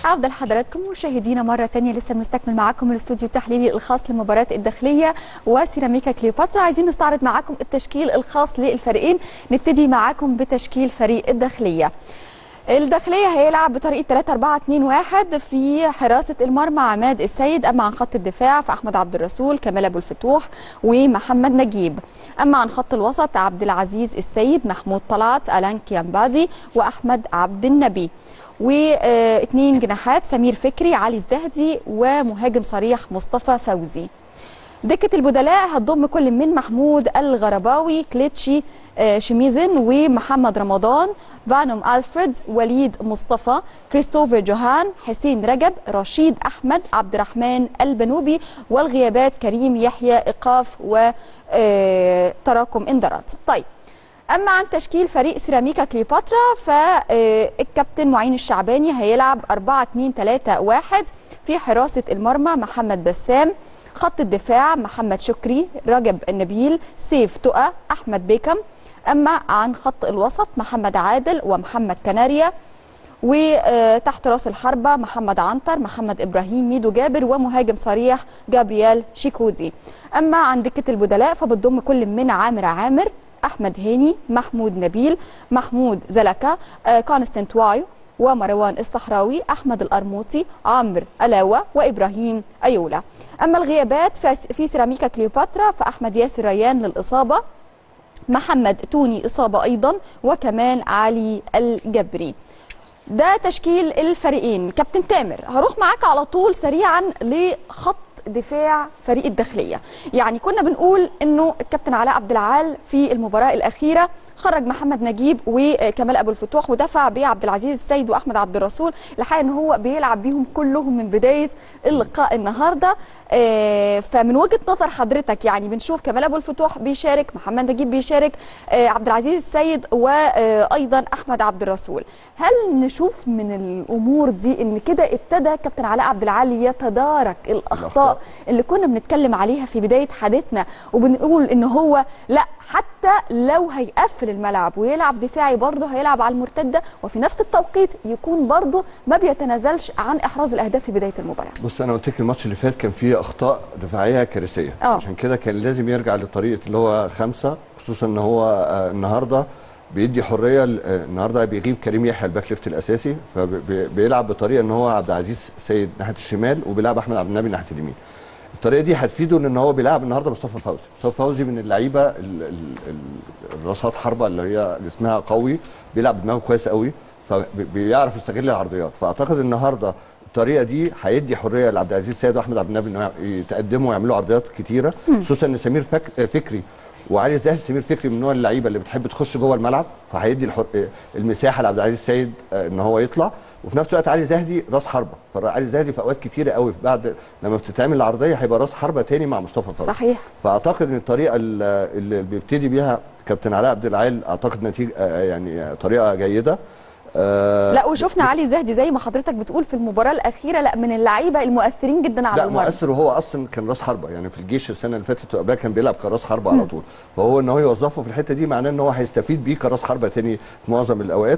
عودة لحضراتكم مشاهدينا مرة تانية لسه بنستكمل معاكم الاستوديو التحليلي الخاص لمباراة الداخلية وسيراميكا كليوباترا عايزين نستعرض معاكم التشكيل الخاص للفريقين نبتدي معاكم بتشكيل فريق الداخلية الداخلية هيلعب بطريقة 3 4 2 1 في حراسة المرمى عماد السيد أما عن خط الدفاع فأحمد عبد الرسول كمال أبو الفتوح ومحمد نجيب أما عن خط الوسط عبد العزيز السيد محمود طلعت ألان كيامبادي وأحمد عبد النبي واثنين جناحات سمير فكري علي الزهدي ومهاجم صريح مصطفى فوزي دكة البدلاء هتضم كل من محمود الغرباوي كليتشي آه، شميزن ومحمد رمضان فانوم ألفريد وليد مصطفى كريستوفر جوهان حسين رجب رشيد أحمد عبد الرحمن البنوبي والغيابات كريم يحيى إيقاف وتراكم إندرات طيب اما عن تشكيل فريق سيراميكا كليوباترا فالكابتن معين الشعباني هيلعب 4 2 3 1 في حراسه المرمى محمد بسام خط الدفاع محمد شكري رجب النبيل سيف تقى احمد بيكم اما عن خط الوسط محمد عادل ومحمد كناريا وتحت راس الحربة محمد عنتر محمد إبراهيم ميدو جابر ومهاجم صريح جابرييل شيكودي أما عن دكة البدلاء فبتضم كل من عامر عامر احمد هاني محمود نبيل محمود زلكا آه كونستانت وايو ومروان الصحراوي احمد القرموطي عمرو الاوه وابراهيم ايولا اما الغيابات في سيراميكا كليوباترا فاحمد ياسر ريان للاصابه محمد توني اصابه ايضا وكمان علي الجبري ده تشكيل الفريقين كابتن تامر هروح معاك على طول سريعا لخط دفاع فريق الداخليه يعني كنا بنقول انه الكابتن علاء عبد العال في المباراه الاخيره خرج محمد نجيب وكمال ابو الفتوح ودفع بعبد العزيز السيد واحمد عبد الرسول الحقيقه ان هو بيلعب بيهم كلهم من بدايه اللقاء النهارده فمن وجهه نظر حضرتك يعني بنشوف كمال ابو الفتوح بيشارك محمد نجيب بيشارك عبد العزيز السيد وايضا احمد عبد الرسول هل نشوف من الامور دي ان كده ابتدى كابتن علاء عبد العال يتدارك الاخطاء اللي كنا بنتكلم عليها في بدايه حديثنا وبنقول ان هو لا حتى لو هيقفل الملعب ويلعب دفاعي برضه هيلعب على المرتده وفي نفس التوقيت يكون برضه ما بيتنازلش عن احراز الاهداف في بدايه المباراه. بص انا قلت لك الماتش اللي فات كان فيه اخطاء دفاعيه كارثيه أوه. عشان كده كان لازم يرجع لطريقه اللي هو خمسه خصوصا ان هو النهارده بيدي حريه النهارده بيغيب كريم يحيى الباك ليفت الاساسي فبيلعب بطريقه ان هو عبد العزيز سيد ناحيه الشمال وبيلعب احمد عبد النبي ناحيه اليمين. الطريقه دي هتفيده ان هو بيلعب النهارده مصطفى فوزي مصطفى فوزي من اللعيبه الراسات حربه اللي هي اللي اسمها قوي بيلعب بدماغه كويس قوي فبيعرف يستغل العرضيات فاعتقد النهارده الطريقه دي هيدي حريه لعبد العزيز سيد واحمد عبد النبي ان يتقدموا ويعملوا عرضيات كتيره خصوصا ان سمير فك... فكري وعلي زاهد سمير فكري من نوع اللعيبه اللي بتحب تخش جوه الملعب فهيدي الحر... المساحه لعبد العزيز سيد ان هو يطلع وفي نفس الوقت علي زاهدي راس حربه فعلي زاهدي في اوقات كتيره قوي بعد لما بتتعمل العرضيه هيبقى راس حربه تاني مع مصطفى فوزي صحيح فاعتقد ان الطريقه اللي بيبتدي بيها كابتن علاء عبد العال اعتقد نتيجه يعني طريقه جيده آه لا وشفنا علي زهدي زي ما حضرتك بتقول في المباراه الاخيره لا من اللعيبه المؤثرين جدا على لا المرمى مؤثر وهو اصلا كان راس حربه يعني في الجيش السنه اللي فاتت قبلها كان بيلعب كراس حربه على طول فهو ان هو يوظفه في الحته دي معناه ان هو هيستفيد بيه كراس حربه تاني في معظم الاوقات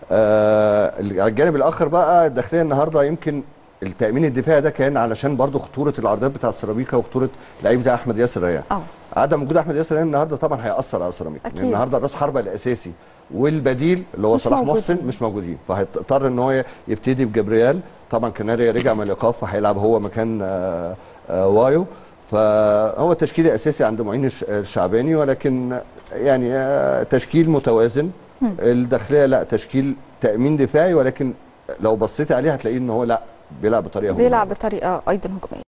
آه على الجانب الاخر بقى الداخليه النهارده يمكن التامين الدفاعي ده كان علشان برضو خطوره العرضيات بتاعه سيراميكا وخطوره لعيب زي احمد ياسر ريان اه عدم وجود احمد ياسر ريان النهارده طبعا هياثر على سيراميكا أكيد. لان النهارده الراس حربه الاساسي والبديل اللي هو مش صلاح موجودين. محسن مش موجودين فهيضطر ان هو يبتدي بجبريال طبعا كناريا رجع من الايقاف فهيلعب هو مكان آه آه وايو فهو تشكيل اساسي عند معين الش- الشعباني ولكن يعني آه تشكيل متوازن الداخليه لا تشكيل تامين دفاعي ولكن لو بصيتي عليه هتلاقيه ان هو لا بيلعب بطريقه بيلعب هجومية. بطريقه ايضا هجوميه